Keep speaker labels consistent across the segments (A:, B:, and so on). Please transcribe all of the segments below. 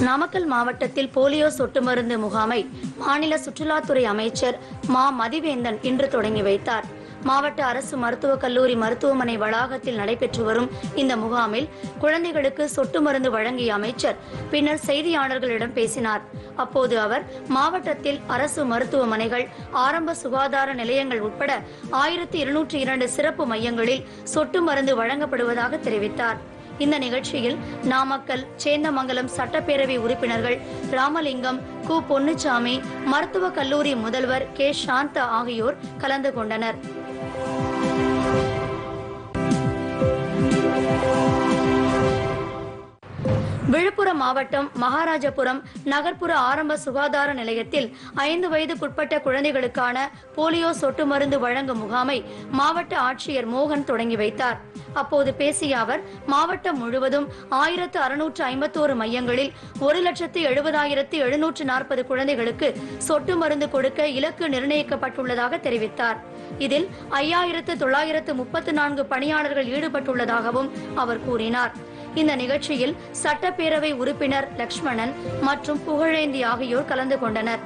A: நாமக்கல் மாவட்டத்தில் போலியோ சொட்டு மருந்து முகாமை மாநில சுற்றுலாத்துறை அமைச்சர் மா மதிவேந்தன் இன்று தொடங்கி வைத்தார் மாவட்ட அரசு மருத்துவக் கல்லூரி மருத்துவமனை வளாகத்தில் நடைபெற்று வரும் இந்த முகாமில் குழந்தைகளுக்கு சொட்டு மருந்து வழங்கிய அமைச்சர் பின்னர் செய்தியாளர்களிடம் பேசினார் அப்போது அவர் மாவட்டத்தில் அரசு மருத்துவமனைகள் ஆரம்ப சுகாதார நிலையங்கள் உட்பட ஆயிரத்தி இருநூற்றி இரண்டு சிறப்பு மையங்களில் சொட்டு மருந்து வழங்கப்படுவதாக தெரிவித்தார் இந்த நிகழ்ச்சியில் நாமக்கல் சேந்தமங்கலம் சட்டப்பேரவை உறுப்பினர்கள் ராமலிங்கம் கு பொன்னுச்சாமி மருத்துவக் கல்லூரி முதல்வர் கே சாந்தா ஆகியோர் கலந்து கொண்டனர் விழுப்புரம் மாவட்டம் மகாராஜபுரம் நகர்ப்புற ஆரம்ப சுகாதார நிலையத்தில் ஐந்து வயதுக்குட்பட்ட குழந்தைகளுக்கான போலியோ சொட்டு மருந்து வழங்கும் முகாமை மாவட்ட ஆட்சியர் மோகன் தொடங்கி வைத்தார் அப்போது பேசிய அவர் மாவட்டம் முழுவதும் ஆயிரத்து அறுநூற்று ஐம்பத்தோரு மையங்களில் ஒரு லட்சத்து எழுபதாயிரத்து எழுநூற்று நாற்பது குழந்தைகளுக்கு சொட்டு மருந்து கொடுக்க இலக்கு நிர்ணயிக்கப்பட்டுள்ளதாக தெரிவித்தார் இதில் ஐயாயிரத்து தொள்ளாயிரத்து முப்பத்து நான்கு பணியாளர்கள் ஈடுபட்டுள்ளதாகவும் அவர் கூறினார் இந்த நிகழ்ச்சியில் சட்டப்பேரவை உறுப்பினர் லக்ஷ்மணன் மற்றும் புகழேந்தி ஆகியோர் கலந்து கொண்டனர்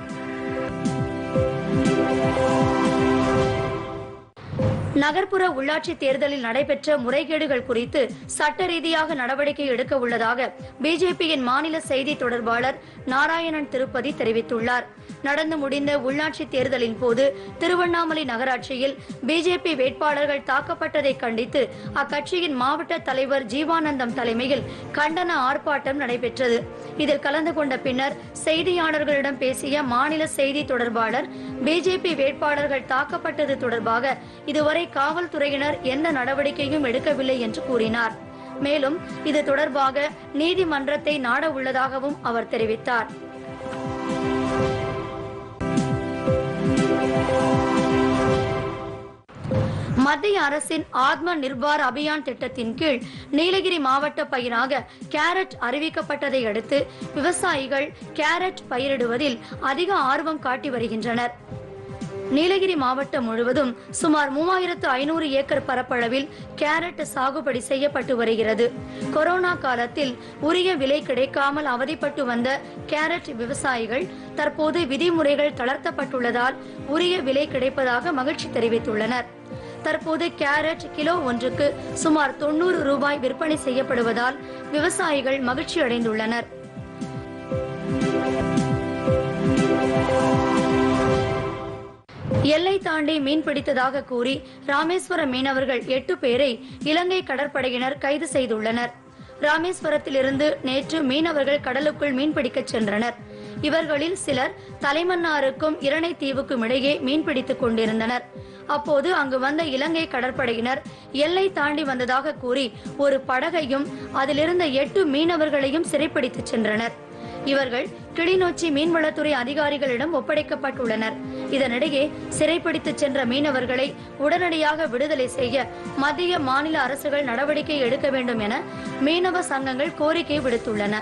A: நகர்ப்புற உள்ளாட்சி தேர்தலில் நடைபெற்ற முறைகேடுகள் குறித்து சட்ட ரீதியாக நடவடிக்கை எடுக்க உள்ளதாக பிஜேபியின் மாநில செய்தி தொடர்பாளர் நாராயணன் திருப்பதி தெரிவித்துள்ளார் நடந்து முடிந்த உள்ளாட்சி தேர்தலின் போது திருவண்ணாமலை நகராட்சியில் பிஜேபி வேட்பாளர்கள் தாக்கப்பட்டதை கண்டித்து அக்கட்சியின் மாவட்ட தலைவர் ஜீவானந்தம் தலைமையில் கண்டன ஆர்ப்பாட்டம் நடைபெற்றது இதில் கலந்து கொண்ட பின்னர் செய்தியாளர்களிடம் பேசிய மாநில செய்தி தொடர்பாளர் பிஜேபி வேட்பாளர்கள் தாக்கப்பட்டது தொடர்பாக இதுவரை காவல்துறையினர் எந்த நடவடிக்கையும் எடுக்கவில்லை என்று கூறினார் மேலும் இது தொடர்பாக நீதிமன்றத்தை நாட உள்ளதாகவும் அவர் தெரிவித்தார் மத்திய அரசின் ஆத்ம நிர்பார் அபியான் திட்டத்தின் கீழ் நீலகிரி மாவட்ட பயிராக கேரட் அறிவிக்கப்பட்டதை அடுத்து விவசாயிகள் கேரட் பயிரிடுவதில் அதிக ஆர்வம் காட்டி வருகின்றனர் நீலகிரி மாவட்டம் முழுவதும் சுமார் மூவாயிரத்து ஐநூறு ஏக்கர் பரப்பளவில் கேரட் சாகுபடி செய்யப்பட்டு வருகிறது கொரோனா காலத்தில் உரிய விலை கிடைக்காமல் அவதிப்பட்டு வந்த கேரட் விவசாயிகள் தற்போது விதிமுறைகள் தளர்த்தப்பட்டுள்ளதால் உரிய விலை கிடைப்பதாக மகிழ்ச்சி தெரிவித்துள்ளனர் தற்போது கேரட் கிலோ ஒன்றுக்கு சுமார் தொண்ணூறு ரூபாய் விற்பனை செய்யப்படுவதால் விவசாயிகள் மகிழ்ச்சி அடைந்துள்ளனர் எல்லை தாண்டி மீன் பிடித்ததாக கூறி ராமேஸ்வரம் மீனவர்கள் எட்டு பேரை இலங்கை கடற்படையினர் கைது செய்துள்ளனர் ராமேஸ்வரத்திலிருந்து நேற்று மீனவர்கள் கடலுக்குள் மீன்பிடிக்கச் சென்றனர் இவர்களில் சிலர் தலைமன்னாருக்கும் இரணை தீவுக்கும் இடையே மீன்பிடித்துக் கொண்டிருந்தனர் அப்போது அங்கு வந்த இலங்கை கடற்படையினர் எல்லை தாண்டி வந்ததாக கூறி ஒரு படகையும் அதிலிருந்த எட்டு மீனவர்களையும் சிறைப்பிடித்துச் சென்றனர் இவர்கள் கிளிநொச்சி மீன்வளத்துறை அதிகாரிகளிடம் ஒப்படைக்கப்பட்டுள்ளனர் இதனிடையே சிறைப்பிடித்து சென்ற மீனவர்களை உடனடியாக விடுதலை செய்ய மத்திய மாநில அரசுகள் நடவடிக்கை எடுக்க வேண்டும் என மீனவ சங்கங்கள் கோரிக்கை விடுத்துள்ளன